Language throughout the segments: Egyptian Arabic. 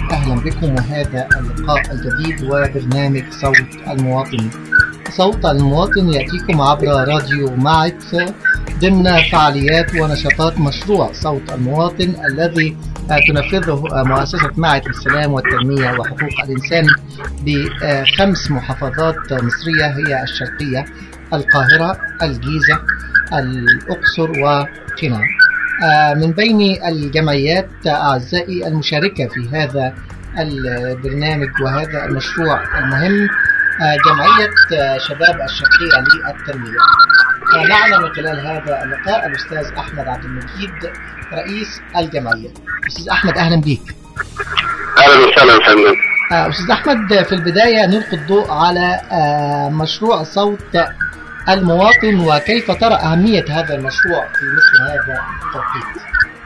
أهلا بكم وهذا اللقاء الجديد وبرنامج صوت المواطن صوت المواطن يأتيكم عبر راديو معت ضمن فعاليات ونشاطات مشروع صوت المواطن الذي تنفذه مؤسسة معت للسلام والتنمية وحقوق الإنسان بخمس محافظات مصرية هي الشرقية القاهرة الجيزة الأقصر وقنا من بين الجمعيات أعزائي المشاركة في هذا البرنامج وهذا المشروع المهم جمعية شباب الشرقية للتنمية معنا من خلال هذا اللقاء الأستاذ أحمد عبد المجيد رئيس الجمعية أستاذ أحمد أهلا بك أهلا وسهلا فندم أستاذ أحمد في البداية نلقي الضوء على مشروع صوت المواطن وكيف ترى أهمية هذا المشروع في مثل هذا التوقيت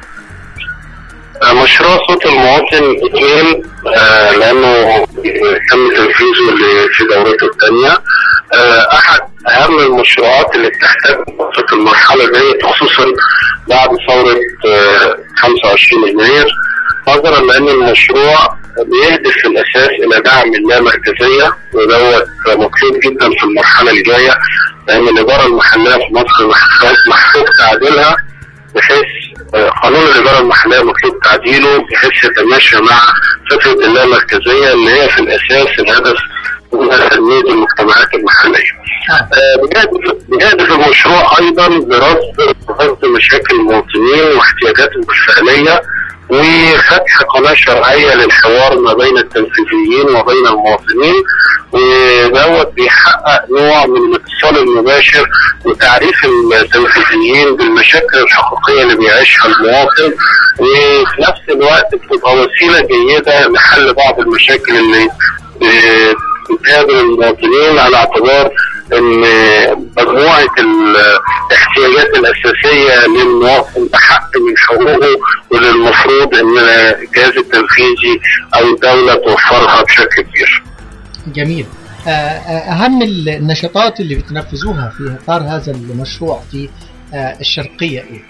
مشروع صوت المواطن اثنين آه لانه تم تنفيذه في دورته الثانيه آه احد اهم المشروعات اللي بتحتاج في المرحله دي خصوصا بعد ثوره آه 25 يناير نظرا لان المشروع بيهدف في الاساس الى دعم اللامركزيه ودوت مطلوب جدا في المرحله الجايه لان الاداره المحليه في مصر محفوظ تعديلها بحيث قانون الاداره المحليه مطلوب تعديله بحيث يتماشى مع فكره اللامركزيه اللي هي في الاساس الهدف من تنميه المجتمعات المحليه. بيهدف المشروع ايضا لرصد رصد مشاكل المواطنين واحتياجاتهم الفعليه وفتح قناه شرعيه للحوار ما بين التنفيذيين وبين المواطنين ودوت بيحقق نوع من الاتصال المباشر وتعريف التنفيذيين بالمشاكل الحقيقيه اللي بيعيشها المواطن وفي نفس الوقت بتبقى وسيله جيده لحل بعض المشاكل اللي بتقابل المواطنين على اعتبار ان مجموعه الاحتياجات الاساسيه للمواطن بحق من حقوقه واللي المفروض ان الجهاز التنفيذي او الدوله توفرها بشكل كبير. جميل. اهم النشاطات اللي بتنفذوها في اطار هذا المشروع في الشرقيه ايه؟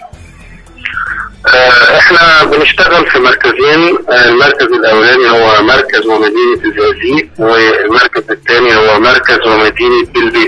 احنا بنشتغل في مركزين المركز الاولاني هو مركز ومدينه الزقازيق والمركز الثاني هو مركز ومدينه بلبيس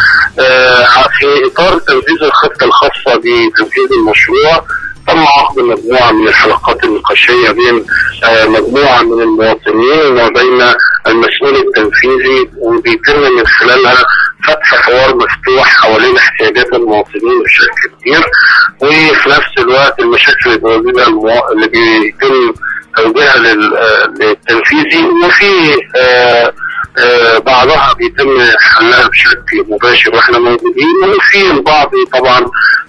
في اطار تنفيذ الخطه الخاصه بتنفيذ المشروع تم عقد مجموعه من الحلقات النقاشيه بين مجموعه من المواطنين وبين المسؤول التنفيذي وبيتم من خلالها فتح حوار مفتوح حوالين احتياجات المواطنين بشكل كبير وفي نفس الوقت المشاكل اللي المو... اللي بيتم توجيهها للتنفيذي وفي آآ آآ بعضها بيتم حلها بشكل مباشر واحنا موجودين وفي البعض طبعا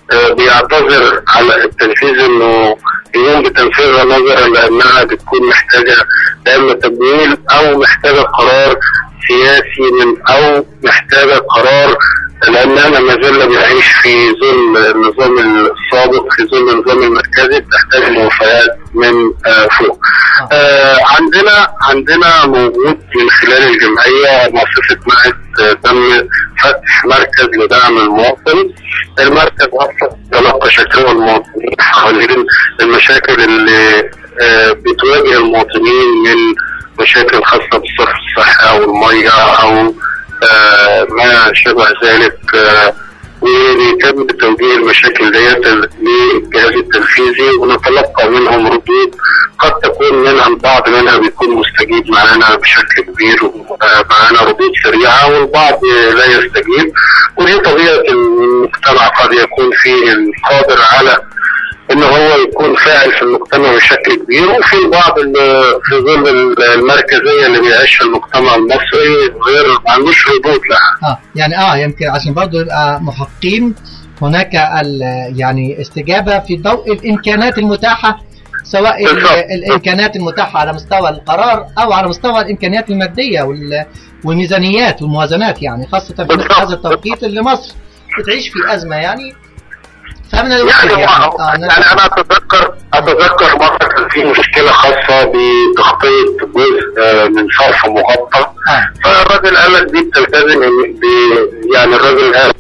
بيعتذر على التنفيذ انه يقوم بتنفيذها نظرا لانها بتكون محتاجه اما تمويل او محتاجه قرار سياسي من او محتاجه قرار لاننا ما زلنا بنعيش في ظل النظام السابق في ظل النظام المركزي بتحتاج موافقات من آه فوق. آه عندنا عندنا موجود من خلال الجمعيه مؤسسه معهد آه تم فتح مركز لدعم المواطن. المركز اصلا تلقى شكاوى المواطنين حوالين المشاكل اللي بتواجه المواطنين من مشاكل خاصه بالصرف الصحي او الميه او آه ما شابه ذلك آه ويتم توجيه المشاكل ديت للجهاز التنفيذي ونتلقى منهم ردود قد تكون منها البعض منها بيكون مستجيب معانا بشكل كبير ومعانا ردود سريعه والبعض لا يستجيب ودي طبيعه المجتمع قد يكون فيه القادر على ان هو يكون فاعل في المجتمع بشكل كبير وفي البعض اللي في ظل المركزيه اللي بيعيشها المجتمع المصري غير ما عندوش ردود لها. اه يعني اه يمكن عشان برضه يبقى محقين هناك يعني استجابه في ضوء الامكانات المتاحه سواء الامكانات المتاحه على مستوى القرار او على مستوى الامكانيات الماديه والميزانيات والموازنات يعني خاصه في هذا التوقيت اللي مصر بتعيش في ازمه يعني يعني, يعني, يعني انا اتذكر اتذكر مره كان في مشكله خاصه بتخطيط جزء من صرف مغطى فالراجل قال لك دي بتلتزم يعني الراجل قال صح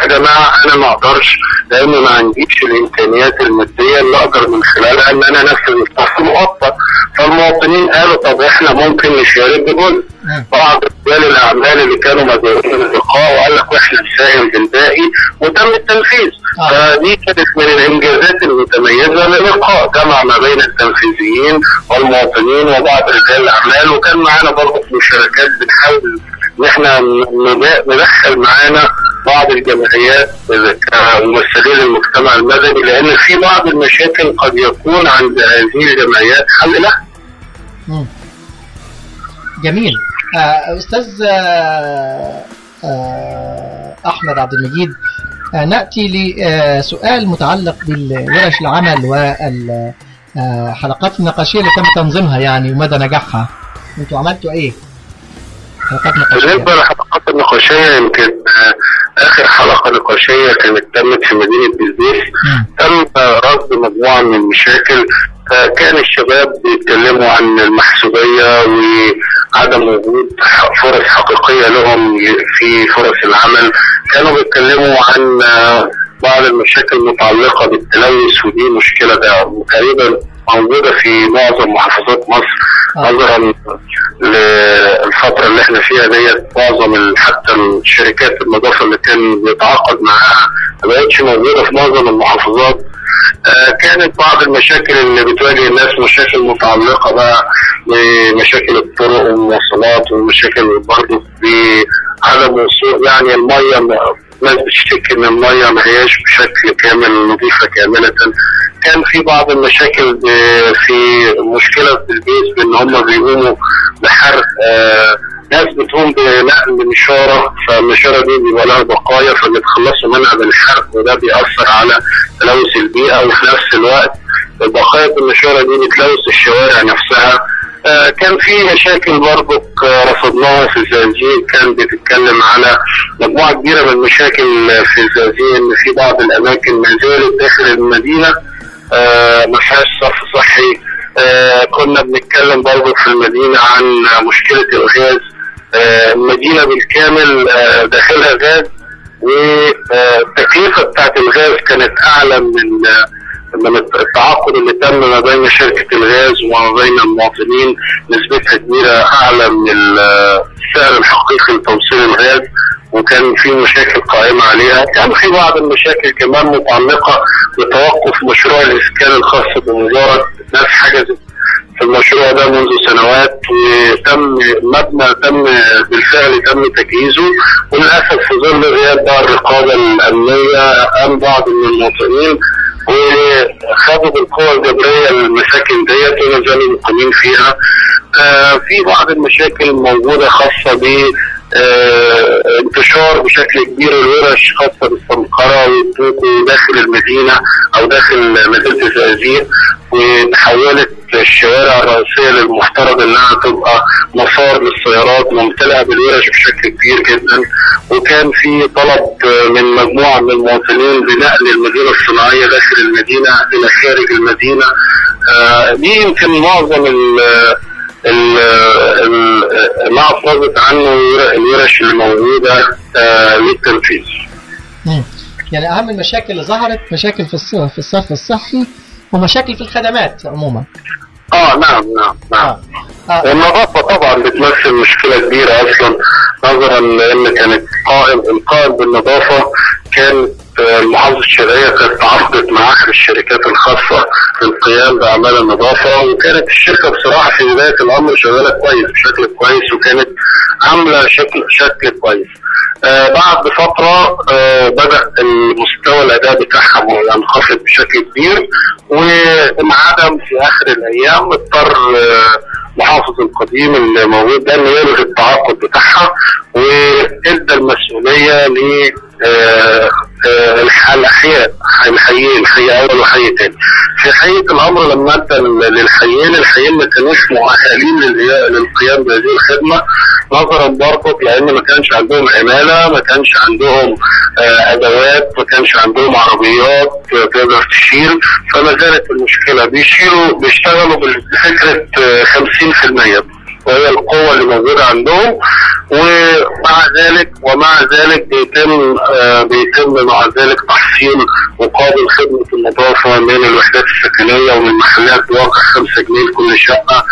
يا جماعه انا ما اقدرش لان ما عنديش الامكانيات الماديه اللي اقدر من خلالها ان انا انفذ الفصل مؤقت فالمواطنين قالوا طب احنا ممكن نشارك بجزء مم. بعض رجال الاعمال اللي كانوا مدعوين للقاء وقال لك واحنا نساهم بالباقي وتم التنفيذ آه. فدي كانت من الانجازات المتميزه للقاء جمع ما بين التنفيذيين والمواطنين وبعض رجال الاعمال وكان معانا برضه في مشاركات بنحاول ان احنا ند- ندخل معانا بعض الجمعيات كممثلين المجتمع المدني لان في بعض المشاكل قد يكون عند هذه الجمعيات حل لها مم. جميل آه، أستاذ آه، آه، أحمد عبد المجيد آه، نأتي لسؤال متعلق بالورش العمل والحلقات النقاشية اللي تم تنظيمها يعني ومدى نجاحها انتوا عملتوا ايه؟ حلقات نقاشية بالنسبه للحلقات النقاشيه يمكن آه، اخر حلقه نقاشيه كانت تمت في مدينه بلبيس مم. تم رصد مجموعه من المشاكل آه، كان الشباب بيتكلموا عن المحسوبيه وعدم وجود فرص حقيقيه لهم في فرص العمل كانوا بيتكلموا عن آه، بعض المشاكل المتعلقه بالتلوث ودي مشكله ده تقريبا موجوده في معظم محافظات مصر آه. نظرا للفتره اللي احنا فيها ديت معظم ال- حتى الشركات النظافه اللي كان بيتعاقد معاها ما بقتش موجوده في معظم المحافظات آه، كانت بعض المشاكل اللي بتواجه الناس مشاكل متعلقه بقى بمشاكل الطرق والمواصلات ومشاكل برضه بعدم وصول يعني الميه م- ناس بتشتكي ان الميه ما هياش بشكل كامل نظيفه كامله كان في بعض المشاكل ب- في مشكله في البيت بان هم بيقوموا بحرق آه، ناس بتقوم بنقل نشاره فالنشاره دي بيبقى لها بقايا فبيتخلصوا منها بالحرق وده بيأثر على تلوث البيئه وفي نفس الوقت بقايا النشاره دي بتلوث الشوارع نفسها آه، كان في مشاكل برضك آه، رصدناها في الزقازيق كان بتتكلم على مجموعه كبيره من المشاكل في الزقازيق ان في بعض الاماكن ما زالت داخل المدينه آه، ما فيهاش صرف صحي آه، كنا بنتكلم برضه في المدينه عن مشكله الغاز آه، المدينه بالكامل آه، داخلها غاز والتكلفه بتاعت الغاز كانت اعلى من آه، من التعاقد اللي تم ما بين شركه الغاز وما بين المواطنين نسبتها كبيره اعلى من السعر الحقيقي لتوصيل الغاز وكان في مشاكل قائمة عليها كان في بعض المشاكل كمان متعلقة بتوقف مشروع الإسكان الخاص بوزارة ناس حجزت في المشروع ده منذ سنوات وتم مبنى تم بالفعل تم تجهيزه وللأسف في ظل غياب بقى الرقابة الأمنية قام بعض من المواطنين وخدوا بالقوة الجبرية المساكن ديت وما زالوا مقيمين فيها آه في بعض المشاكل موجودة خاصة ب آه، انتشار بشكل كبير الورش خاصة بالسمكرة والبوكو داخل المدينة أو داخل مدينة الزقازيق وتحولت الشوارع الرئيسية للمفترض إنها تبقى مسار للسيارات ممتلئة بالورش بشكل كبير جدا وكان في طلب آه، من مجموعة من المواطنين بنقل المدينة الصناعية داخل المدينة إلى خارج المدينة آه، دي يمكن معظم ال- ال- ال- ما أفرزت عنه الورش اللي موجودة آه، للتنفيذ مم. يعني أهم المشاكل اللي ظهرت مشاكل في الص- في الصرف الصحي ومشاكل في الخدمات عموما اه نعم نعم نعم آه. آه. والنظافة طبعا بتمثل مشكلة كبيرة أصلا نظرا لأن كانت قائم القائم بالنظافة كانت آه، المحافظة الشرقية كانت تعاقدت مع أحد الشركات الخاصة للقيام بأعمال النظافة وكانت الشركة بصراحة في بداية الأمر شغالة كويس بشكل كويس وكانت عاملة شكل شكل كويس آه بعد فترة آه بدأ المستوى الأداء بتاعها ينخفض بشكل كبير وانعدم في آخر الأيام اضطر آه محافظ القديم اللي موجود ده انه يلغي التعاقد بتاعها وادى المسؤوليه ل آه، آه، الح- الاحياء الحيين حي اول وحي تاني في حقيقه الامر لما ادى ل- للحيين الحيين ما كانوش مؤهلين للقيا- للقيام بهذه الخدمه نظرا برضه لان ما كانش عندهم عماله ما كانش عندهم آه، ادوات ما كانش عندهم عربيات تقدر تشيل فما زالت المشكله بيشيلوا بيشتغلوا بفكره آه، 50% وهي القوة اللي موجودة عندهم ومع ذلك ومع ذلك بيتم آه بيتم مع ذلك تحصيل مقابل خدمة النظافة من الوحدات السكنية ومن محلات بواقع 5 جنيه لكل شقة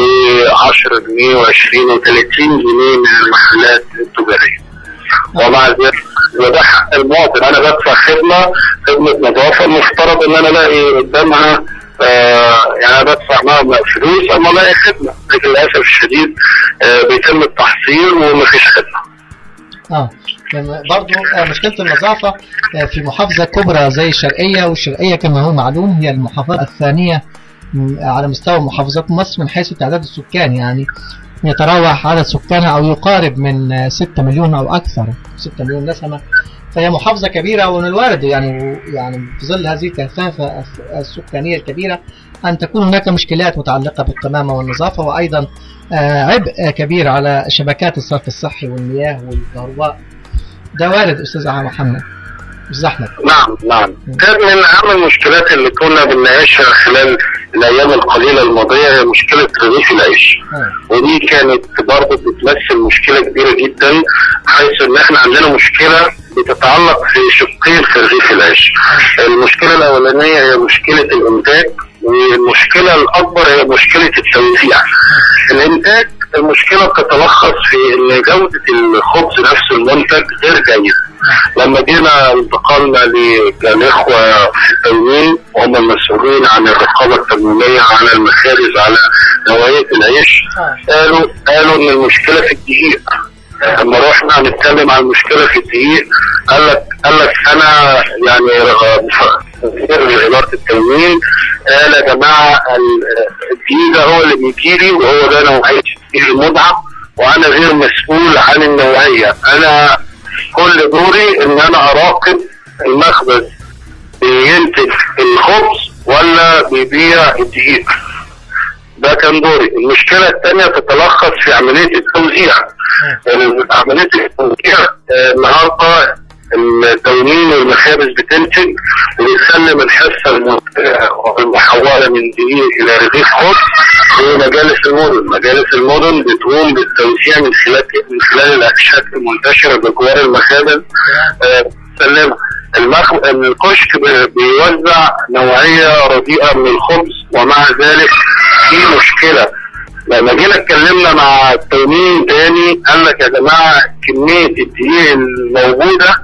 و10 جنيه و20 و30 جنيه من المحلات التجارية ومع ذلك وده حق المواطن انا بدفع خدمه خدمه نظافه المفترض ان انا الاقي قدامها آه يعني انا بدفع معاهم فلوس اما الاقي خدمه لكن للاسف الشديد آه بيتم التحصيل ومفيش خدمه. اه برضه مشكلة النظافة في محافظة كبرى زي الشرقية والشرقية كما هو معلوم هي المحافظة الثانية على مستوى محافظات مصر من حيث التعداد السكاني يعني يتراوح عدد سكانها أو يقارب من 6 مليون أو أكثر 6 مليون نسمة فهي محافظة كبيرة ومن الوارد يعني يعني في ظل هذه الكثافة السكانية الكبيرة أن تكون هناك مشكلات متعلقة بالقمامة والنظافة وأيضا عبء كبير على شبكات الصرف الصحي والمياه والكهرباء ده وارد أستاذ محمد أستاذ أحمد نعم نعم كان من أهم المشكلات اللي كنا بنناقشها خلال الأيام القليلة الماضية هي مشكلة رغيف العيش ودي كانت برضه بتمثل مشكلة كبيرة جدا حيث إن إحنا عندنا مشكلة بتتعلق في شقين في رغيف العيش المشكلة الأولانية هي مشكلة الإنتاج والمشكلة الأكبر هي مشكلة التوزيع الإنتاج المشكلة بتتلخص في إن جودة الخبز نفسه المنتج غير جيد لما جينا انتقلنا للإخوة في التموين وهم المسؤولين عن الرقابة التموينية على المخابز على نوعية العيش قالوا قالوا إن المشكلة في الدقيق لما رحنا نتكلم عن المشكله في الدقيق قال لك قال لك انا يعني مدير اداره التموين قال يا جماعه الدقيق ده هو اللي بيجي لي وهو ده نوعيه الدقيق المدعم وانا غير مسؤول عن النوعيه انا كل دوري ان انا اراقب المخبز بينتج الخبز ولا بيبيع الدقيق ده كان دوري المشكله الثانيه تتلخص في عمليه التوزيع عمليه التوزيع النهارده التموين والمخابز بتنتج وبتسلم الحصه المحوله من دقيق الى رغيف خبز لمجالس المدن، مجالس المدن بتقوم بالتوزيع من خلال من خلال الاكشاك المنتشره بجوار المخابز بتسلمها المخ... الكشك بيوزع نوعيه رديئه من الخبز ومع ذلك في مشكله لما جينا اتكلمنا مع التموين تاني قال لك يا جماعه كميه الدقيق الموجوده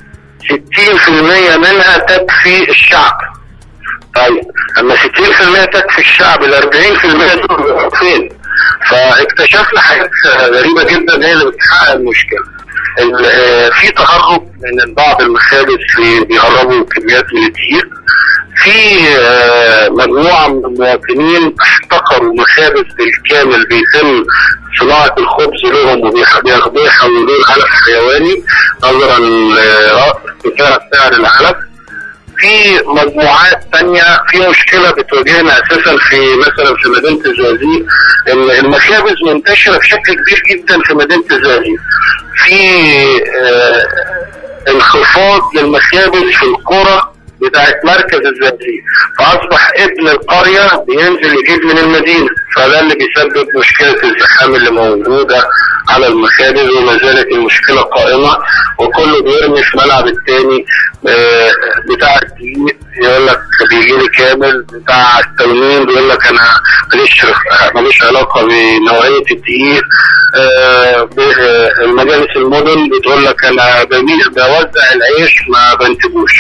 60% منها تكفي الشعب طيب اما 60% تكفي الشعب ال 40% دول فين؟ فاكتشفنا حاجات غريبه جدا هي اللي بتحقق المشكله. في تهرب من بعض المخابز في بيهربوا كميات من الدقيق في مجموعه من المواطنين احتقروا مخابز بالكامل بيتم صناعه الخبز لهم وبياخدوه يحولوه لعلف حيواني نظرا لارتفاع سعر العلف في مجموعات تانية في مشكلة بتواجهنا أساسا في مثلا في مدينة الزقازيق إن المخابز منتشرة بشكل كبير جدا في مدينة الزقازيق في آه انخفاض للمخابز في القرى بتاعت مركز الزقازيق فأصبح ابن القرية بينزل يجيب من المدينة فده اللي بيسبب مشكلة الزحام اللي موجودة على المخابز وما زالت المشكلة قائمة وكله بيرمي في ملعب التاني بتاع الدقيق يقول لك بيجي لي كامل بتاع التموين بيقول لك انا ماليش ماليش علاقه بنوعيه الدقيق المجالس المدن بتقول لك انا بوزع العيش ما بنتجوش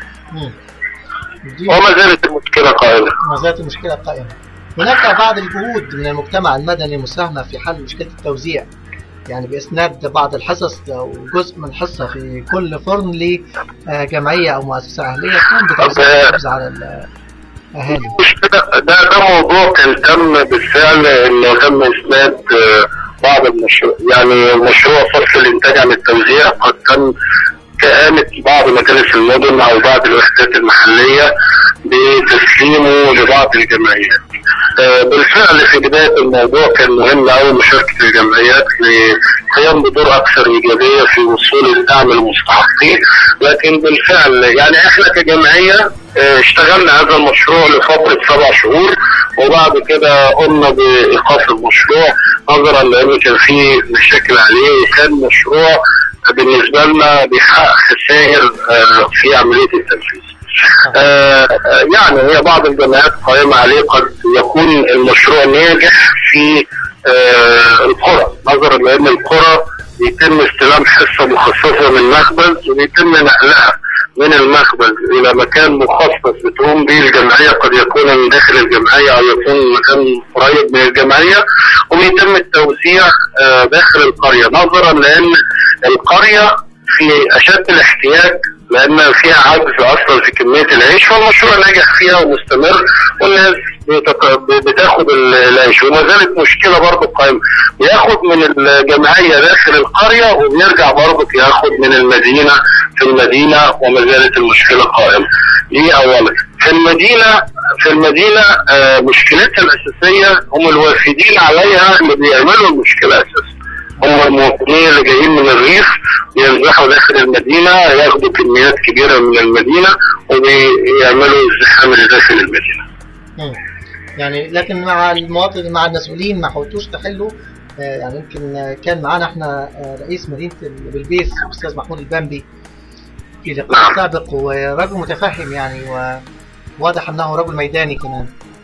وما زالت المشكله قائمه ما زالت المشكله قائمه هناك بعض الجهود من المجتمع المدني مساهمه في حل مشكله التوزيع يعني بإسناد بعض الحصص أو جزء من حصة في كل فرن لجمعية أو مؤسسة أهلية تقوم بتوزيع الخبز على الأهالي. ده ده موضوع كان تم بالفعل إنه تم إسناد بعض المشروع يعني مشروع صرف الإنتاج عن التوزيع قد تم كآمة بعض مجالس المدن أو بعض الوحدات المحلية بتسليمه لبعض الجمعيات. آه، بالفعل في بداية الموضوع كان مهم أوي مشاركة الجمعيات للقيام بدور أكثر إيجابية في وصول الدعم للمستحقين لكن بالفعل يعني إحنا كجمعية آه، اشتغلنا هذا المشروع لفترة سبع شهور وبعد كده قمنا بإيقاف المشروع نظرا لأن كان في مشاكل عليه وكان مشروع بالنسبة لنا بيحقق خسائر آه، في عملية التنفيذ. آه، آه، يعني هي بعض الجمعيات قائمة عليه قد يكون المشروع ناجح في آه، القرى نظرا لأن القرى بيتم استلام حصة مخصصة من مخبز وبيتم نقلها من المخبز إلى مكان مخصص بتقوم به الجمعية قد يكون من داخل الجمعية أو يكون مكان قريب من الجمعية وبيتم التوزيع آه، داخل القرية نظرا لأن القرية في أشد الاحتياج لأن فيها عجز أصلا في كمية العيش فالمشروع ناجح فيها ومستمر والناس بتق- بتاخد ال- العيش وما زالت مشكلة برضه قائمة بياخد من الجمعية داخل القرية وبيرجع برضه ياخد من المدينة في المدينة وما زالت المشكلة قائمة دي أولا في المدينة في المدينة آه، مشكلتها الأساسية هم الوافدين عليها اللي بيعملوا المشكلة أساسا هم المواطنين اللي جايين من الريف بينزحوا داخل المدينة ياخدوا كميات كبيرة من المدينة وبيعملوا الزحام اللي داخل المدينة مم. يعني لكن مع المواطن مع المسؤولين ما حاولتوش تحلوا آه، يعني يمكن آه، كان معانا احنا آه، رئيس مدينه ال- بلبيس الاستاذ محمود البامبي في لقاء نعم. سابق ورجل متفهم يعني وواضح انه رجل ميداني كمان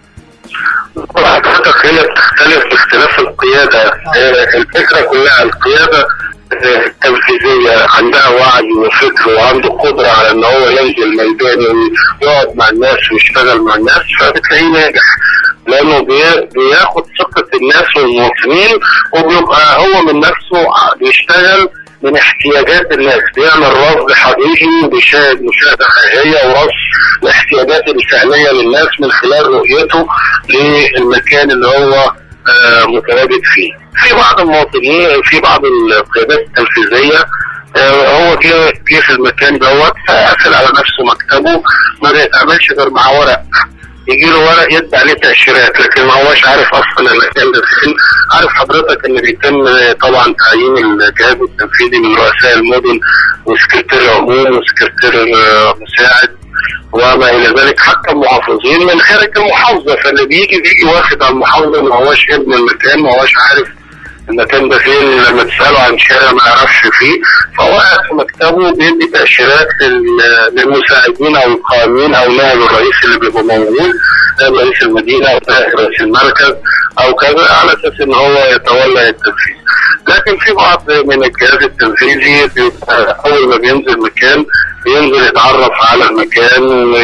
حضرتك هي بتختلف باختلاف القيادة هي الفكرة كلها القيادة آه، التنفيذية عندها وعي وفكر وعنده قدرة على ان هو ينزل ميدان ويقعد مع الناس ويشتغل مع الناس فبتلاقيه ناجح لانه بي- بياخد ثقة الناس والمواطنين وبيبقى هو من نفسه بيشتغل من احتياجات الناس بيعمل رصد حقيقي وبيشاهد مشاهدة حقيقية ورصد الاحتياجات الفعلية للناس من خلال رؤيته للمكان اللي هو آه، متواجد فيه في بعض المواطنين في بعض القيادات التنفيذية آه، هو جه جه في المكان دوت قافل على نفسه مكتبه ما بيتعاملش غير مع ورق يجي له ورق يدي عليه تأشيرات لكن ما هوش عارف اصلا المكان ده فين عارف حضرتك ان بيتم طبعا تعيين الجهاز التنفيذي من رؤساء المدن وسكرتير عموم وسكرتير آه، مساعد وما الى ذلك حتى المحافظين من خارج المحافظه فاللي بيجي بيجي واخد على المحافظه ما هوش ابن المكان ما هوش عارف المكان ده فين لما تساله عن شارع ما يعرفش فيه فهو قاعد في مكتبه بيدي تاشيرات لل- للمساعدين او القائمين او نائب الرئيس اللي بيبقى موجود نائب رئيس المدينه او نائب رئيس المركز او كذا على اساس ان هو يتولى التنفيذ لكن في بعض من الجهاز التنفيذي بيبقى اول ما بينزل مكان بينزل يتعرف على المكان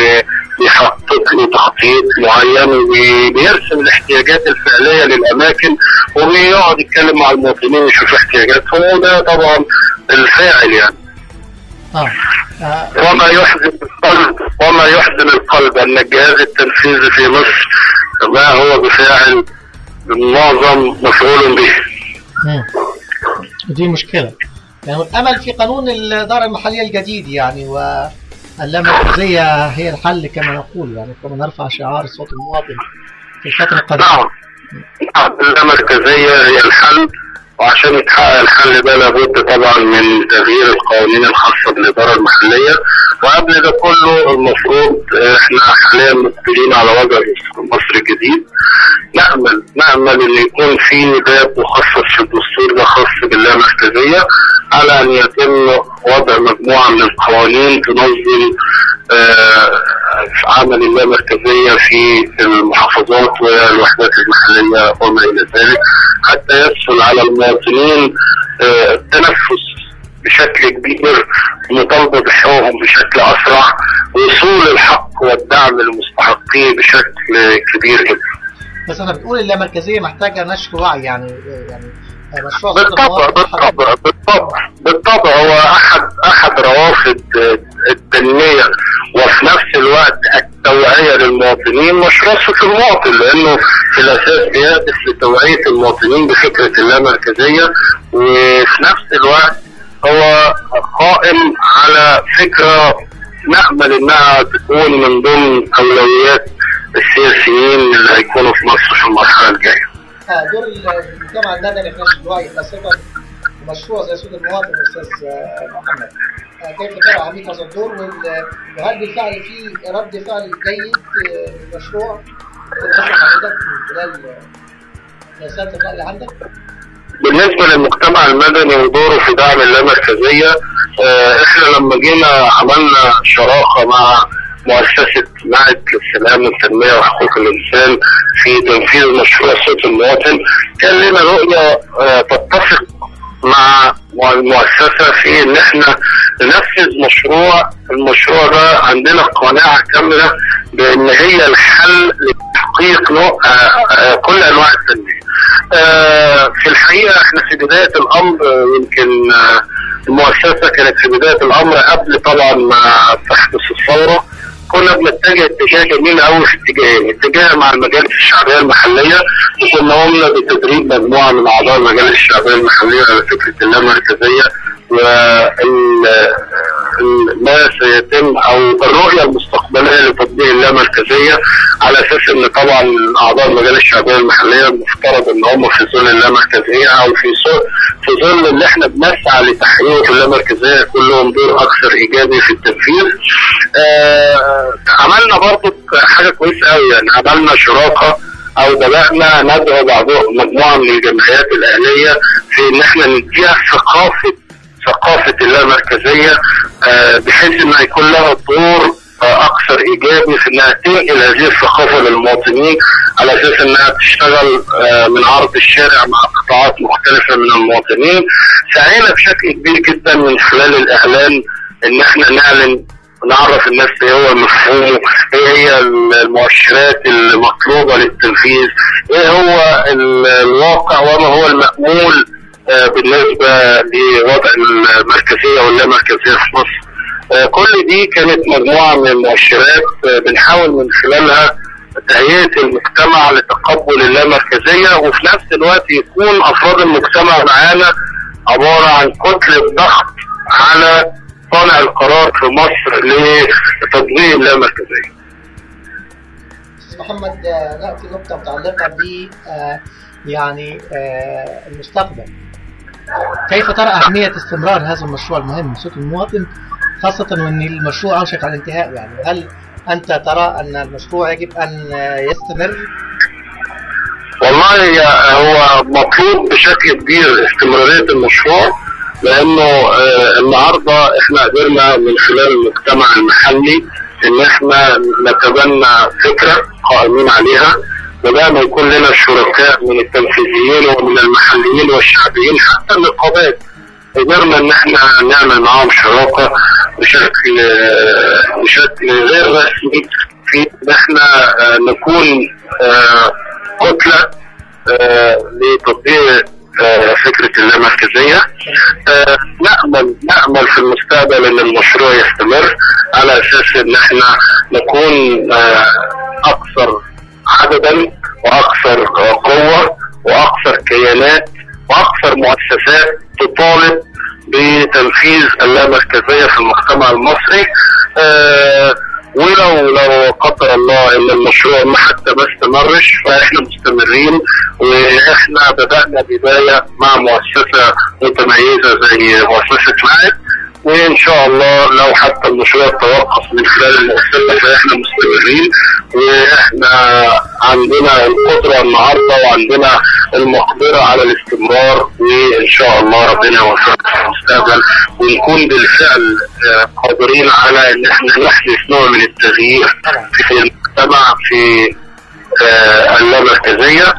ويحقق له تخطيط معين وبيرسم الاحتياجات الفعليه للاماكن وبيقعد يتكلم مع المواطنين يشوف احتياجاتهم وده طبعا الفاعل يعني اه, آه. وما يحزن القلب وما يحزن القلب ان الجهاز التنفيذي في مصر ما هو بفاعل معظم مفعول به مم. دي مشكلة يعني الأمل في قانون الإدارة المحلية الجديد يعني واللامركزية هي الحل كما نقول يعني كما نرفع شعار صوت المواطن في الفترة القادمة نعم نعم اللامركزية هي الحل وعشان يتحقق الحل ده لابد طبعا من تغيير القوانين الخاصة بالإدارة المحلية وقبل ده كله المفروض احنا حاليا مقبلين على وضع مصر الجديد نأمل نأمل ان يكون في باب مخصص في الدستور ده خاص باللامركزية على ان يتم وضع مجموعة من القوانين تنظم آه، عمل اللامركزية في المحافظات والوحدات المحلية وما إلى ذلك حتى يسهل على المواطنين آه، التنفس بشكل كبير مطالبة بحقوقهم بشكل أسرع وصول الحق والدعم للمستحقين بشكل كبير جدا بس احنا بنقول اللامركزية محتاجة نشر وعي يعني يعني مشروع صوت بالطبع المواطن بالطبع بالطبع بالطبع هو احد احد روافد التنميه وفي نفس الوقت التوعيه للمواطنين مشروع صوت المواطن لانه في الاساس بيهدف لتوعيه المواطنين بفكره اللامركزيه وفي نفس الوقت هو قائم على فكره نامل انها تكون من ضمن اولويات السياسيين اللي هيكونوا في مصر في المرحله الجايه. اه دور المجتمع المدني في نشر الوعي خاصه مشروع زي سود المواطن استاذ آه، محمد آه، كيف ترى عميق هذا الدور وال- وهل بالفعل في رد فعل جيد آه، للمشروع تتابع حضرتك من خلال آه، سياسات الرأي اللي عندك؟ بالنسبه للمجتمع المدني ودوره في دعم اللامركزيه آه، احنا لما جينا عملنا شراكه مع مؤسسه معهد للسلام والتنميه وحقوق الانسان في تنفيذ مشروع صوت المواطن كان لنا رؤيه آه، تتفق مع المؤسسه في ان احنا ننفذ مشروع المشروع ده عندنا قناعه كامله بان هي الحل لتحقيق نوع آه، آه، كل انواع التنميه. آه، في الحقيقه احنا في بدايه الامر آه، يمكن آه، المؤسسه كانت في بدايه الامر قبل طبعا ما تحدث الثوره كنا بنتجه اتجاه جميل قوي في اتجاهين، اتجاه مع المجالس الشعبيه المحليه وكنا قمنا بتدريب مجموعه من اعضاء المجالس الشعبيه المحليه على فكره اللامركزيه وما سيتم او الرؤيه المستقبليه لتطبيق اللامركزيه على اساس ان طبعا اعضاء المجالس الشعبيه المحليه المفترض ان هم في ظل اللامركزيه او في ظل في ظل اللي احنا بنسعى لتحقيقه في اللامركزيه يكون لهم دور اكثر ايجابي في التنفيذ. آه عملنا برضه حاجه كويسه قوي يعني عملنا شراكه او بدانا ندعو بعضهم مجموعه من الجمعيات الاهليه في ان احنا نديها ثقافه ثقافه اللامركزيه آه بحيث ان يكون لها دور آه اكثر ايجابي في انها تنقل هذه الثقافه للمواطنين على اساس انها تشتغل آه من عرض الشارع مع قطاعات مختلفه من المواطنين سعينا بشكل كبير جدا من خلال الاعلان ان احنا نعلن نعرف الناس ايه هو مفهومه ايه هي المؤشرات المطلوبه للتنفيذ ايه هو الواقع وما هو المأمول آه بالنسبه لوضع المركزيه واللامركزيه في مصر آه كل دي كانت مجموعه من المؤشرات آه بنحاول من خلالها تهيئه المجتمع لتقبل اللامركزيه وفي نفس الوقت يكون افراد المجتمع معانا عباره عن كتله ضغط على صانع القرار في مصر لتطبيق اللامركزيه. استاذ محمد آه، ناتي نقطه متعلقه ب آه، يعني آه، المستقبل كيف ترى اهميه استمرار هذا المشروع المهم صوت المواطن خاصه وان المشروع اوشك على الانتهاء يعني هل انت ترى ان المشروع يجب ان آه، يستمر والله يا- هو مطلوب بشكل كبير استمراريه المشروع لانه آه، النهارده احنا قدرنا من خلال المجتمع المحلي ان احنا نتبنى فكره قائمين عليها بدأنا يكون لنا شركاء من التنفيذيين ومن المحليين والشعبيين حتى النقابات قدرنا ان احنا نعمل معاهم شراكه بشكل آه، بشكل غير رسمي في ان احنا آه، نكون آه، كتله آه، لتطبيق آه، فكره اللامركزيه آه، نامل نامل في المستقبل ان المشروع يستمر على اساس ان احنا نكون آه، اكثر عددا واكثر آه، قوه واكثر كيانات واكثر مؤسسات تطالب بتنفيذ اللامركزيه في المجتمع المصري آه، ولو لو قدر الله ان المشروع ما حتى ما استمرش فاحنا مستمرين واحنا بدانا بدايه مع مؤسسه متميزه زي مؤسسه معد وان شاء الله لو حتى المشروع توقف من خلال المؤسسه فاحنا مستمرين واحنا عندنا القدره النهارده وعندنا المقدره على الاستمرار وان شاء الله ربنا يوفقنا في المستقبل ونكون بالفعل آه، قادرين على ان احنا نحدث نوع من التغيير في المجتمع في آه، اللامركزيه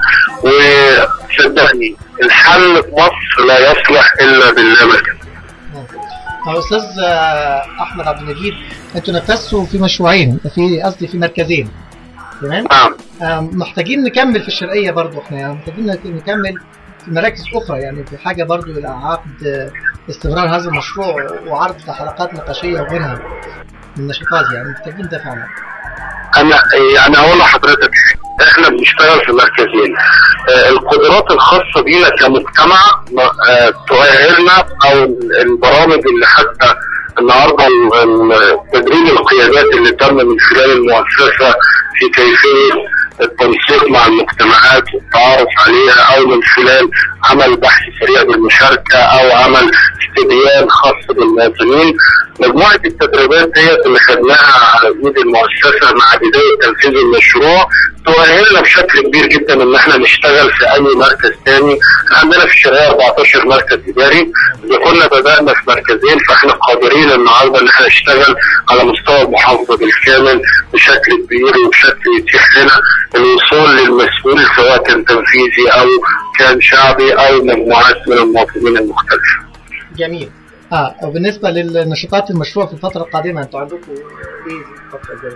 وصدقني الحل في مصر لا يصلح الا باللامركزيه طب استاذ آه، احمد عبد المجيد انتوا نفذتوا في مشروعين في قصدي في مركزين تمام نعم آه، محتاجين نكمل في الشرقيه برضو احنا يعني محتاجين نكمل في مراكز اخرى يعني في حاجه برضو الى عقد آه، استمرار هذا المشروع وعرض حلقات نقاشيه وغيرها من النشاطات يعني محتاجين ده فعلا انا يعني اقول لحضرتك احنا بنشتغل في مركزين آه، القدرات الخاصه بينا كمجتمع آه، تؤهلنا او البرامج اللي حتى النهارده ال- ال- تدريب القيادات اللي تم من خلال المؤسسه في كيفيه التنسيق مع المجتمعات والتعرف عليها او من خلال عمل بحث سريع بالمشاركه او عمل استبيان خاص بالمواطنين مجموعه التدريبات هي اللي خدناها على ايد المؤسسه مع بدايه تنفيذ المشروع تؤهلنا بشكل كبير جدا ان احنا نشتغل في اي مركز تاني عندنا في الشرقيه 14 مركز اداري اذا كنا بدانا في مركزين فاحنا قادرين النهارده ان احنا نشتغل على مستوى المحافظه بالكامل بشكل كبير وبشكل يتيح لنا الوصول للمسؤول سواء كان تنفيذي او كان شعبي او مجموعات من المواطنين المختلفه. جميل. اه وبالنسبه للنشاطات المشروع في الفتره القادمه انتوا عندكم ايه في الفتره الجايه؟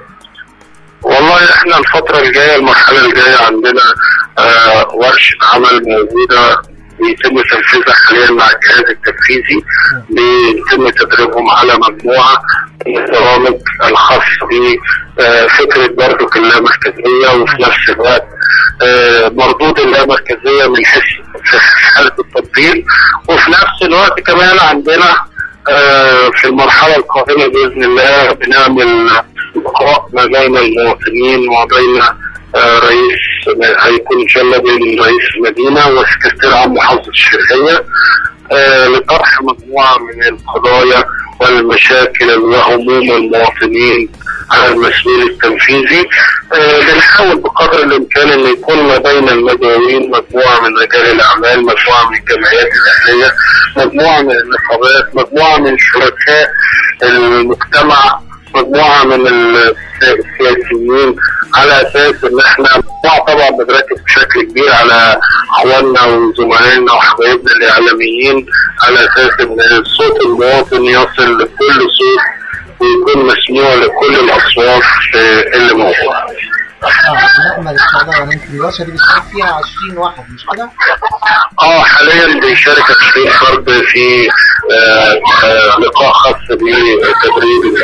والله احنا الفترة الجاية المرحلة الجاية عندنا آه ورشة عمل موجودة بيتم تنفيذها حاليا مع الجهاز التنفيذي بيتم تدريبهم على مجموعة من البرامج الخاصة بفكرة برضه اللامركزية وفي نفس الوقت آه مردود اللامركزية من حيث في حالة التطبيق وفي نفس الوقت كمان عندنا آه في المرحلة القادمة بإذن الله بنعمل لقاء ما بين المواطنين وبين آه رئيس هيكون ان شاء الله بين رئيس المدينه وسكرتير عام محافظه الشرقيه آه لطرح مجموعه من القضايا والمشاكل وهموم المواطنين على المسؤول التنفيذي آه بنحاول بقدر الامكان ان يكون ما بين المدعوين مجموعه من رجال الاعمال مجموعه من الجمعيات الاهليه مجموعه من النقابات مجموعه من شركاء المجتمع مجموعه من السياسيين على اساس ان احنا طبعا بنركز بشكل كبير على اخواننا وزملائنا وحبايبنا الاعلاميين على اساس ان صوت المواطن يصل لكل صوت ويكون مسموع لكل الاصوات اللي موجوده. اه نأمل ان شاء الله يعني يمكن الورشه دي بيشارك فيها 20 واحد مش كده؟ اه حاليا بيشارك 20 فرد في آه آه لقاء خاص بتدريب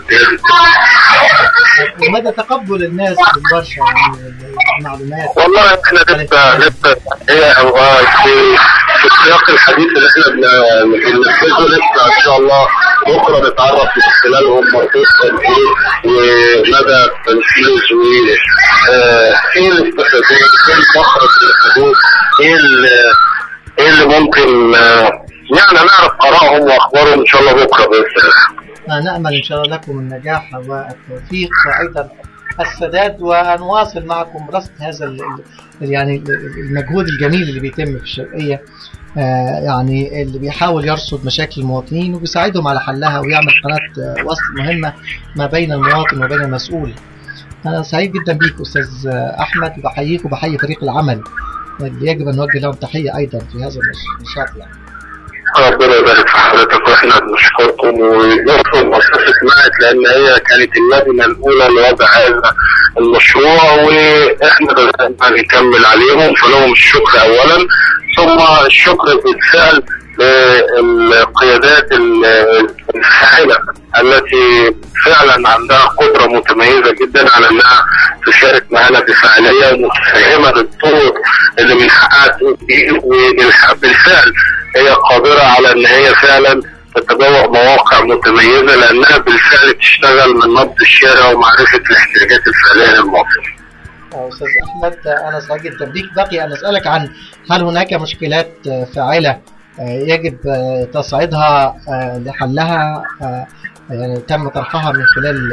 ومدى تقبل الناس للورشه يعني المعلومات والله احنا لسه لسه هي في في سياق الحديث اللي احنا بننفذه لسه ان شاء الله بكره نتعرف من خلالهم مخطوط تنفيذ ومدى التنفيذ و ايه الاستفادات ايه المخرج للحدود ايه ايه اللي ممكن يعني نعرف ارائهم واخبارهم ان شاء الله بكره باذن الله. نامل ان شاء الله لكم النجاح والتوفيق وايضا السداد ونواصل معكم رصد هذا ال يعني المجهود الجميل اللي بيتم في الشرقيه آه يعني اللي بيحاول يرصد مشاكل المواطنين وبيساعدهم على حلها ويعمل قناه وصل مهمه ما بين المواطن وبين المسؤول. انا سعيد جدا بيك استاذ احمد وبحييك وبحيي فريق العمل اللي يجب ان نوجه لهم تحيه ايضا في هذا النشاط يعني. ربنا يبارك في حضرتك واحنا بنشكركم ونشكر مؤسسة معت لان هي كانت اللجنة الاولى لوضع هذا المشروع واحنا بدأنا نكمل عليهم فلهم الشكر اولا ثم الشكر بالفعل للقيادات الفاعلة التي فعلا عندها قدرة متميزة جدا على انها تشارك معنا بفاعلية ومتفهمة بالطرق اللي من حقها وبالفعل هي قادرة على ان هي فعلا تتبوأ مواقع متميزة لانها بالفعل تشتغل من نبض الشارع ومعرفة الاحتياجات الفعلية للمواطن. أستاذ أحمد أنا سعيد جدا بيك بقي أن أسألك عن هل هناك مشكلات فاعلة يجب تصعيدها لحلها يعني تم طرحها من خلال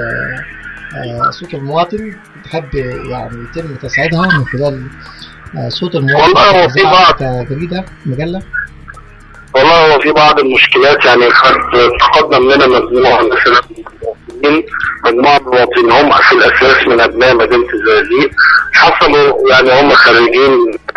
صوت المواطن تحب يعني يتم تسعيدها من خلال صوت المواطن والله هو في بعض جريدة مجلة والله هو في بعض المشكلات يعني قد تقدم لنا مجموعة مثلا مجموعة مواطنين هم في الأساس من أبناء مدينة الزقازيق حصلوا يعني هم خريجين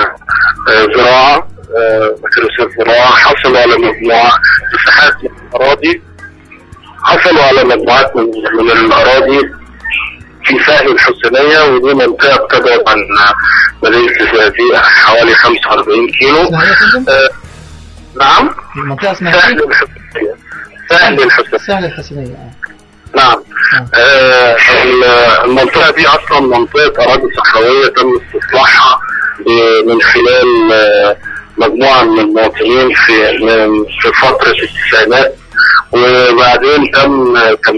زراعة مدرسة زراعة حصلوا على مجموعة مساحات من الأراضي حصلوا على مجموعات من, من الأراضي في سهل الحسينية ودي منطقة بتبعد عن مدينة الزقازيق حوالي 45 كيلو آه نعم المنطقة اسمها سهل الحسينية سهل الحسينية سهل الحسينية آه. نعم آه المنطقة دي أصلا منطقة أراضي صحراوية تم استصلاحها من خلال آه مجموعة من المواطنين في في فترة التسعينات وبعدين تم تمليكها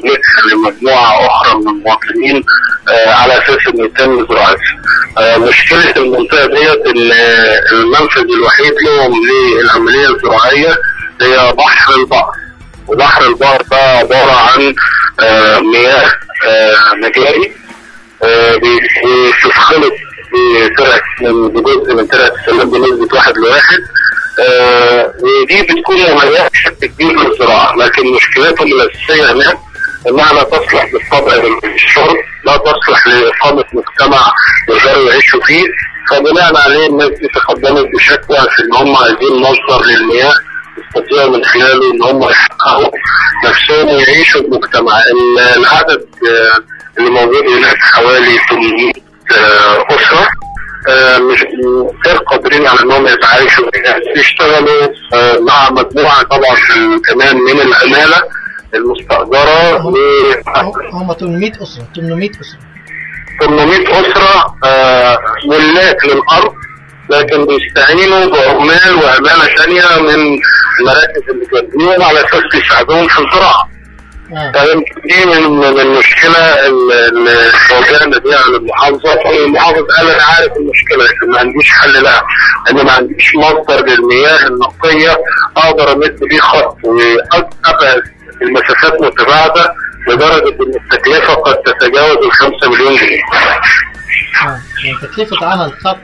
لمجموعه اخرى من المواطنين آه، على اساس ان يتم زراعتها. آه، مشكله المنطقه ديت ان المنفذ الوحيد لهم للعمليه الزراعيه هي بحر البقر. وبحر البقر ده عباره عن آه، مياه آه، مجاري آه، بي- بتتخلط بترعه من بجزء من ترعه السلام بنسبه واحد لواحد آه، ودي بتكون مميزه بشكل كبير للزراعه لكن مشكلتهم الاساسيه هناك انها لا تصلح بالطبع للشرب لا تصلح لاقامه مجتمع يقدروا يعيشوا فيه فبناء عليه الناس دي تقدمت بشكوى في ان هم عايزين مصدر للمياه يستطيعوا من خلاله ان هم يحققوا نفسهم ويعيشوا بمجتمع ال- العدد آه، اللي موجود هناك حوالي 800 آه، اسره آه، مش غير قادرين على انهم يتعايشوا يشتغلوا آه، مع مجموعه طبعا في- كمان من العماله المستاجره هم و- هم 800 اسره 800 اسره 800 أسرة آه، ملاك للأرض لكن بيستعينوا بعمال وعمالة ثانية من المراكز اللي جنبيهم على أساس يساعدوهم في الزراعة. اه فيمكن دي من من المشكلة اللي اللي واجهنا بيها على المحافظة، المحافظ قال أنا عارف المشكلة لكن ما عنديش حل لها، أنا ما عنديش مصدر للمياه النقية أقدر أمد بيه خط وأبعد المسافات متباعدة لدرجة إن التكلفة قد تتجاوز ال 5 مليون جنيه. اه يعني تكلفه عمل خط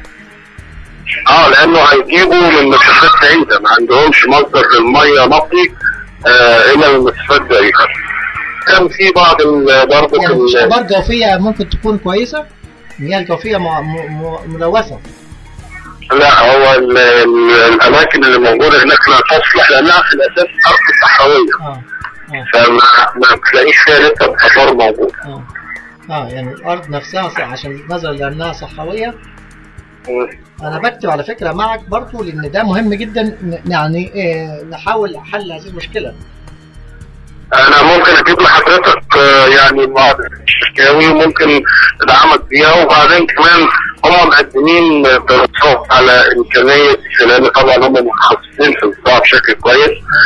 اه لانه هيجيبوا من مسافات بعيده ما عندهمش مصدر للميه نقي آه الى المسافات بعيده. كان في بعض ال- برضه يعني مش في ال- ابار جوفيه ممكن تكون كويسه المياه الجوفيه مع- م- م- ملوثه لا هو ال- ال- الاماكن اللي موجوده هناك لا تصلح لانها في الاساس ارض صحراويه اه اه فما ما تلاقيش فيها لسه ابار موجود. اه اه يعني الارض نفسها صح عشان نظرا لانها صحراويه انا بكتب على فكره معك برضو لان ده مهم جدا ن- يعني إيه نحاول حل هذه المشكله انا ممكن اجيب لحضرتك آه، يعني بعض الشكاوي وممكن ادعمك بيها وبعدين كمان هم مقدمين دراسات على امكانيه لان طبعا هم متخصصين في الزراعه بشكل كويس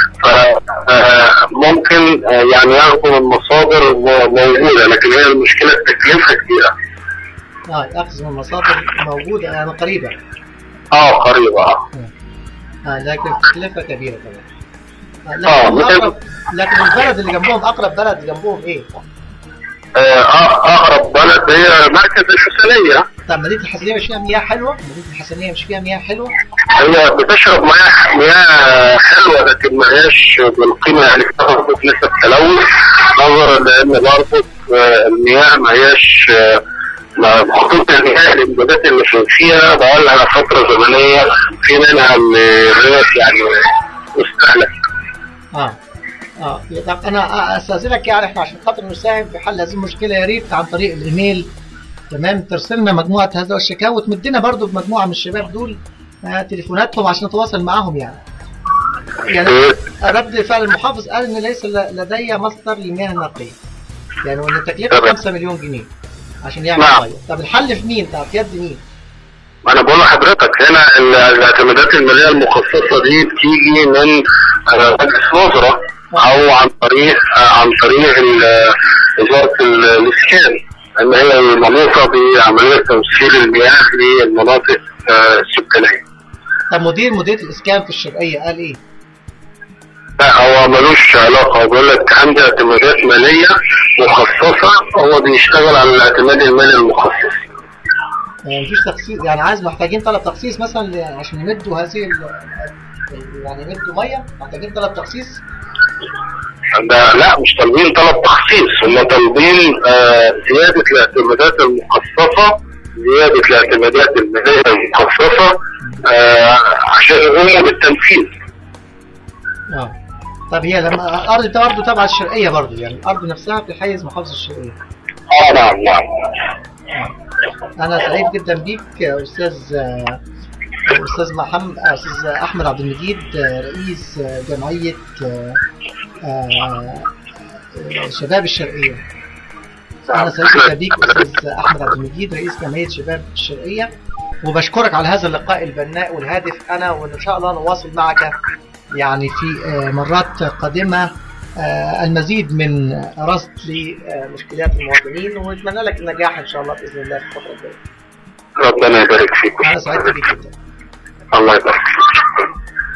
فممكن يعني ياخدوا من مصادر م- موجوده لكن هي المشكله التكلفه كبيره اه اخذ من مصادر موجوده يعني قريبه اه قريبه اه آه لكن تكلفه كبيره طبعا آه آه، لكن, مثل- أقرب لكن البلد اللي جنبهم اقرب بلد جنبهم ايه؟ آه، اقرب بلد هي مركز الحسينيه طب مدينه الحسنيه مش فيها مياه حلوه؟ مدينه الحسنيه مش فيها مياه حلوه؟ هي بتشرب مياه مياه حلوه لكن ما هياش بالقيمه يعني بتاخد نسبه تلوث نظرا لان برضه آه، المياه ما هياش آه، ما- خطوط المياه الامدادات اللي في- فيها بقى لها فتره زمنيه في منها اللي غير يعني مستهلك اه اه طب انا استاذنك يعني احنا عشان خاطر نساهم في حل هذه المشكله يا ريت عن طريق الايميل تمام ترسلنا مجموعه هذا الشكاوى وتمدنا برضو بمجموعه من الشباب دول آه تليفوناتهم عشان نتواصل معاهم يعني يعني رد فعل المحافظ قال ان ليس ل- لدي مصدر للمياه النقيه يعني وان التكلفه تمام. 5 مليون جنيه عشان يعمل نعم. ميه طب الحل في مين؟ طب في يد مين؟ ما انا بقول لحضرتك هنا ال- الاعتمادات الماليه المخصصه دي بتيجي من آه، مجلس الوزراء او عن طريق آه، عن طريق ال- وزاره ال- الاسكان ان هي منوطه بعمليه توصيل المياه للمناطق آه، السكانيه. طب مدير مديريه الاسكان في الشرقيه قال ايه؟ لا هو ملوش علاقه هو بيقول لك عندي اعتمادات ماليه مخصصه هو بيشتغل على الاعتماد المالي المخصص. يعني مفيش تخصيص يعني عايز محتاجين طلب تخصيص مثلا ل- عشان يمدوا هذه ال- ال- يعني يمدوا ميه محتاجين طلب تخصيص ده لا مش طالبين طلب تخصيص هم طالبين آه زيادة الاعتمادات المخصصة زيادة الاعتمادات المالية المخصصة آه عشان يقوموا بالتنفيذ اه طب هي لما الارض ده برضه تبع الشرقيه برضه يعني الارض نفسها في حيز محافظه الشرقيه اه نعم نعم انا سعيد جدا بيك يا استاذ آه، استاذ محمد استاذ احمد عبد المجيد آه، رئيس آه، جمعيه آه، آه، آه، شباب الشرقيه انا سعيد جدا بيك استاذ احمد عبد المجيد رئيس جمعيه شباب الشرقيه وبشكرك على هذا اللقاء البناء والهادف انا وان شاء الله نواصل معك يعني في آه، مرات قادمه المزيد من رصد لمشكلات المواطنين ونتمنى لك النجاح ان شاء الله باذن الله في الفتره الجايه. ربنا يبارك فيك انا سعدت بك جدا. الله يبارك فيك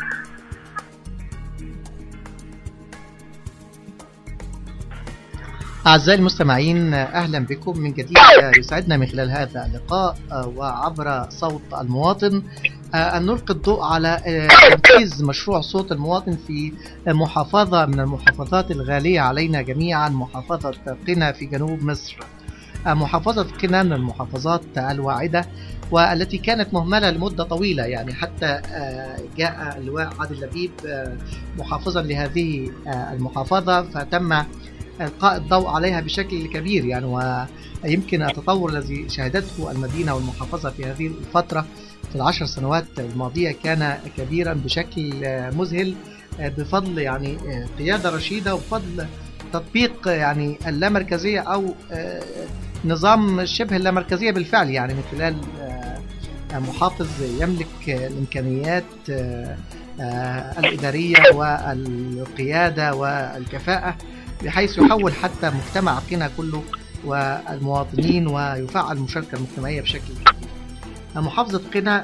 أعزائي المستمعين أهلا بكم من جديد يسعدنا من خلال هذا اللقاء وعبر صوت المواطن أن نلقي الضوء على تنفيذ مشروع صوت المواطن في محافظة من المحافظات الغالية علينا جميعا محافظة قنا في جنوب مصر محافظة قنا من المحافظات الواعدة والتي كانت مهملة لمدة طويلة يعني حتى جاء اللواء عادل لبيب محافظا لهذه المحافظة فتم إلقاء الضوء عليها بشكل كبير يعني ويمكن التطور الذي شهدته المدينة والمحافظة في هذه الفترة في العشر سنوات الماضية كان كبيرا بشكل مذهل بفضل يعني قيادة رشيدة وبفضل تطبيق يعني اللامركزية أو نظام شبه اللامركزية بالفعل يعني من خلال محافظ يملك الإمكانيات الإدارية والقيادة والكفاءة بحيث يحول حتى مجتمع قنا كله والمواطنين ويفعل المشاركة المجتمعية بشكل كبير. محافظة قنا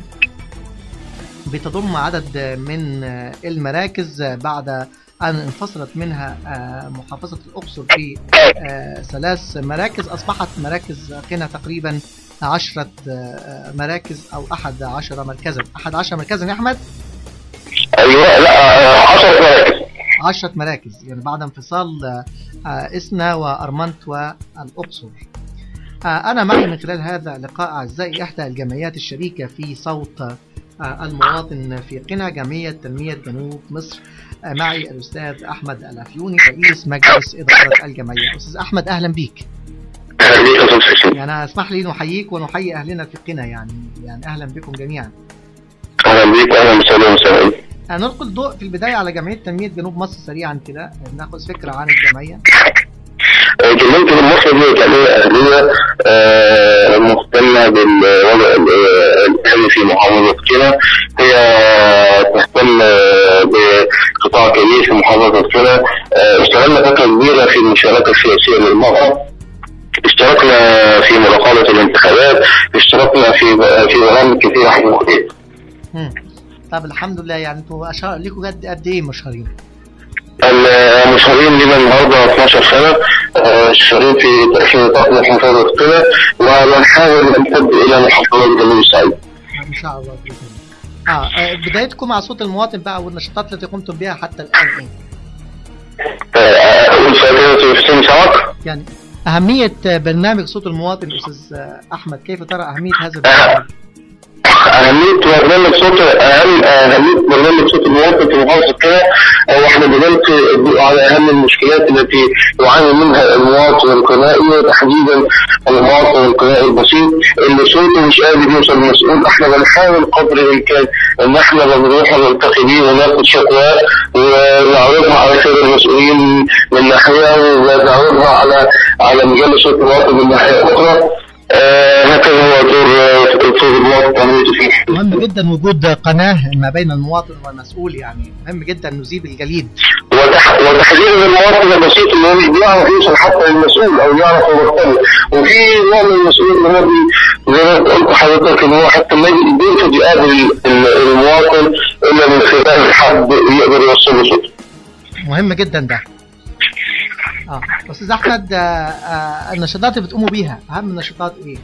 بتضم عدد من المراكز بعد أن انفصلت منها محافظة الأقصر في ثلاث مراكز أصبحت مراكز قنا تقريبا عشرة مراكز أو أحد عشر مركزا أحد عشر مركزا يا أحمد؟ أيوة لا عشرة مراكز عشرة مراكز يعني بعد انفصال إسنا وأرمنت والأقصر أنا معي من خلال هذا اللقاء أعزائي إحدى الجمعيات الشريكة في صوت المواطن في قنا جمعية تنمية جنوب مصر معي الأستاذ أحمد الأفيوني رئيس مجلس إدارة الجمعية أستاذ أحمد أهلا بيك أهلا بيك يا أستاذ يعني اسمح لي نحييك ونحيي أهلنا في قنا يعني يعني أهلا بكم جميعا أهلا بيك أهلا وسهلا وسهلا نلقي الضوء في البداية على جمعية تنمية جنوب مصر سريعا كده ناخذ فكرة عن الجمعية جمعية جنوب مصر دي جمعية أهلية مهتمة بالوضع الأهلي في محافظة قنا هي تهتم بقطاع كبير في محافظة قنا اشتغلنا فترة كبيرة في المشاركة السياسية للمرأة اشتركنا في مراقبة الانتخابات اشتركنا في في برامج كثيرة حقوقية طب الحمد لله يعني انتوا اشهر ليكوا قد قد ايه مشهورين؟ المشهورين لنا النهارده 12 سنه شغالين في في نطاق محافظه قنا ونحاول نمتد الى محافظات جنوب الصعيد. ان شاء الله باذن الله. اه بدايتكم مع صوت المواطن بقى والنشاطات التي قمتم بها حتى الان ايه؟ أول حسين سواق يعني أهمية برنامج صوت المواطن أستاذ أحمد كيف ترى أهمية هذا البرنامج؟ أهمية برنامج صوت أهم أهمية برنامج صوت المواطن في محافظة قنا هو احنا بنلقي الضوء على أهم المشكلات التي يعاني منها المواطن القنائي وتحديدا المواطن القنائي البسيط اللي صوته مش قادر يوصل للمسؤول احنا بنحاول قدر الإمكان إن احنا بنروح نلتقي بيه وناخد شكواه ونعرضها على سير المسؤولين من ناحية ونعرضها على على مجال صوت المواطن من ناحية أخرى هكذا هو دور صوت المواطن فيه مهم جدا وجود قناة ما بين المواطن والمسؤول يعني مهم جدا نذيب الجليد وتحديدا المواطن البسيط اللي هو بيعرف يوصل حتى للمسؤول او يعرف يرتبط وفي نوع من المسؤول اللي هو زي ما قلت حضرتك ان هو حتى ما بيرفض يقابل المواطن الا من خلال حد يقدر يوصل له صوته. مهم جدا ده. اه استاذ احمد آه آه النشاطات اللي بتقوموا بيها اهم النشاطات ايه؟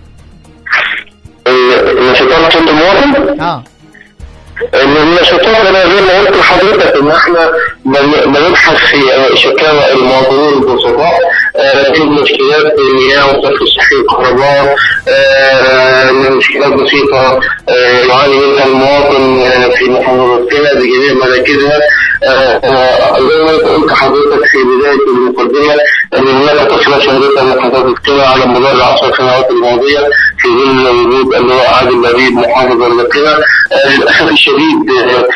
نشاطات صوت المواطن؟ اه النشاطات انا زي ما قلت لحضرتك ان احنا بنبحث في شكاوى المواطنين البسطاء في مشكلات المياه والصرف الصحي والكهرباء مشكلات بسيطه يعاني منها المواطن في محافظه قنا بجميع مراكزها زي ما قلت حضرتك في بدايه المقدمه ان هناك طفله شهدتها محافظه قنا على مدار العشر سنوات الماضيه في ظل وجود اللواء عادل لبيب محافظ قنا للاسف الشديد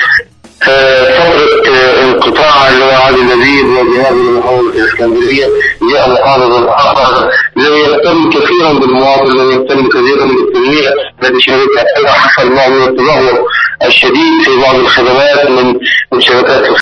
فترة انقطاع اللواء عادل لبيب وذهاب لمحافظة الإسكندرية جاء محافظ آخر لم يهتم كثيرا بالمواطن لم يهتم كثيرا بالتنمية التي شهدتها حصل نوع من التدهور الشديد في بعض الخدمات من من شبكات